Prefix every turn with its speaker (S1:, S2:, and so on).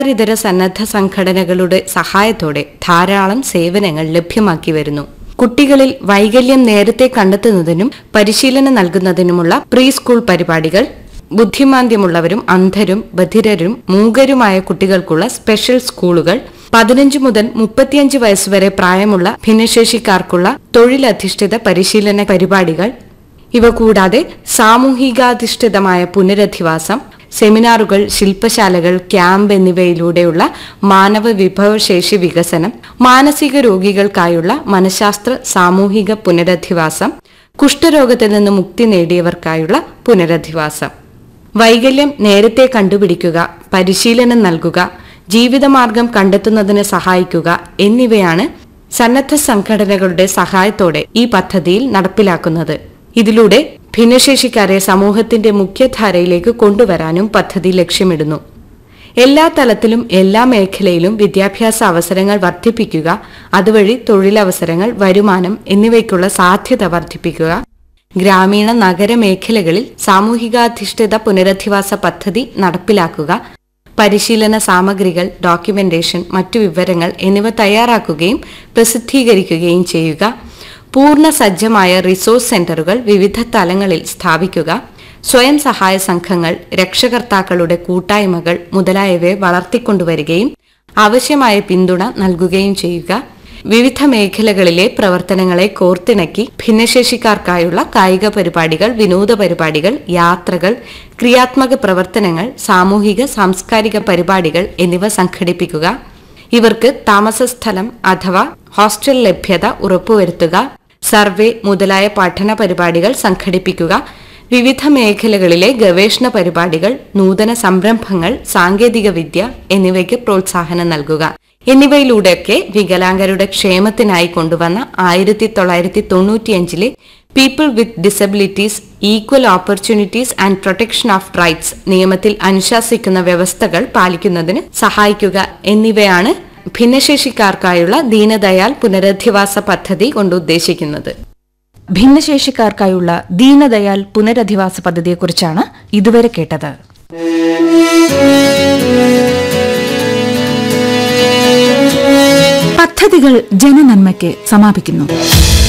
S1: ഇതര സന്നദ്ധ സംഘടനകളുടെ സഹായത്തോടെ ധാരാളം സേവനങ്ങൾ ലഭ്യമാക്കി വരുന്നു കുട്ടികളിൽ വൈകല്യം നേരത്തെ കണ്ടെത്തുന്നതിനും പരിശീലനം നൽകുന്നതിനുമുള്ള പ്രീ സ്കൂൾ പരിപാടികൾ ബുദ്ധിമാന്ദ്യമുള്ളവരും അന്ധരും ബധിരരും മൂകരുമായ കുട്ടികൾക്കുള്ള സ്പെഷ്യൽ സ്കൂളുകൾ പതിനഞ്ച് മുതൽ മുപ്പത്തിയഞ്ച് വയസ്സുവരെ പ്രായമുള്ള ഭിന്നശേഷിക്കാർക്കുള്ള തൊഴിലധിഷ്ഠിത പരിശീലന പരിപാടികൾ ഇവ കൂടാതെ സാമൂഹികാധിഷ്ഠിതമായ പുനരധിവാസം സെമിനാറുകൾ ശില്പശാലകൾ ക്യാമ്പ് എന്നിവയിലൂടെയുള്ള മാനവ വിഭവശേഷി വികസനം മാനസിക രോഗികൾക്കായുള്ള മനഃശാസ്ത്ര സാമൂഹിക പുനരധിവാസം കുഷ്ഠരോഗത്തിൽ നിന്ന് മുക്തി നേടിയവർക്കായുള്ള പുനരധിവാസം വൈകല്യം നേരത്തെ കണ്ടുപിടിക്കുക പരിശീലനം നൽകുക ജീവിതമാർഗം കണ്ടെത്തുന്നതിന് സഹായിക്കുക എന്നിവയാണ് സന്നദ്ധ സംഘടനകളുടെ സഹായത്തോടെ ഈ പദ്ധതിയിൽ നടപ്പിലാക്കുന്നത് ഇതിലൂടെ ഭിന്നശേഷിക്കാരെ സമൂഹത്തിന്റെ മുഖ്യധാരയിലേക്ക് കൊണ്ടുവരാനും പദ്ധതി ലക്ഷ്യമിടുന്നു എല്ലാ തലത്തിലും എല്ലാ മേഖലയിലും വിദ്യാഭ്യാസ അവസരങ്ങൾ വർദ്ധിപ്പിക്കുക അതുവഴി തൊഴിലവസരങ്ങൾ വരുമാനം എന്നിവയ്ക്കുള്ള സാധ്യത വർദ്ധിപ്പിക്കുക ഗ്രാമീണ നഗര മേഖലകളിൽ സാമൂഹികാധിഷ്ഠിത പുനരധിവാസ പദ്ധതി നടപ്പിലാക്കുക പരിശീലന സാമഗ്രികൾ ഡോക്യുമെന്റേഷൻ മറ്റു വിവരങ്ങൾ എന്നിവ തയ്യാറാക്കുകയും പ്രസിദ്ധീകരിക്കുകയും ചെയ്യുക പൂർണ്ണ സജ്ജമായ റിസോഴ്സ് സെന്ററുകൾ വിവിധ തലങ്ങളിൽ സ്ഥാപിക്കുക സ്വയം സഹായ സംഘങ്ങൾ രക്ഷകർത്താക്കളുടെ കൂട്ടായ്മകൾ മുതലായവയെ വളർത്തിക്കൊണ്ടുവരികയും ആവശ്യമായ പിന്തുണ നൽകുകയും ചെയ്യുക വിവിധ മേഖലകളിലെ പ്രവർത്തനങ്ങളെ കോർത്തിണക്കി ഭിന്നശേഷിക്കാർക്കായുള്ള കായിക പരിപാടികൾ വിനോദ പരിപാടികൾ യാത്രകൾ ക്രിയാത്മക പ്രവർത്തനങ്ങൾ സാമൂഹിക സാംസ്കാരിക പരിപാടികൾ എന്നിവ സംഘടിപ്പിക്കുക ഇവർക്ക് താമസസ്ഥലം അഥവാ ഹോസ്റ്റൽ ലഭ്യത ഉറപ്പുവരുത്തുക സർവേ മുതലായ പഠന പരിപാടികൾ സംഘടിപ്പിക്കുക വിവിധ മേഖലകളിലെ ഗവേഷണ പരിപാടികൾ നൂതന സംരംഭങ്ങൾ സാങ്കേതിക വിദ്യ എന്നിവയ്ക്ക് പ്രോത്സാഹനം നൽകുക എന്നിവയിലൂടെയൊക്കെ വികലാംഗരുടെ ക്ഷേമത്തിനായി കൊണ്ടുവന്ന ആയിരത്തി തൊള്ളായിരത്തി തൊണ്ണൂറ്റിയഞ്ചിലെ people with disabilities equal opportunities and protection of rights നിയമത്തിൽ അനുശാസിക്കുന്ന വ്യവസ്ഥകൾ പാലിക്കുന്നതിന് സഹായിക്കുക എന്നിവയാണ് ഭിന്നശേഷിക്കാർക്കായുള്ള ദീനദയാൽ പുനരധിവാസ പദ്ധതി കൊണ്ട് ഉദ്ദേശിക്കുന്നത്
S2: ഭിന്നശേഷിക്കാർക്കായുള്ള ദീനദയാൽ പുനരധിവാസ പദ്ധതിയെക്കുറിച്ചാണ് ഇതുവരെ കേട്ടത് പദ്ധതികൾ ജനനന്മയ്ക്ക് സമാപിക്കുന്നു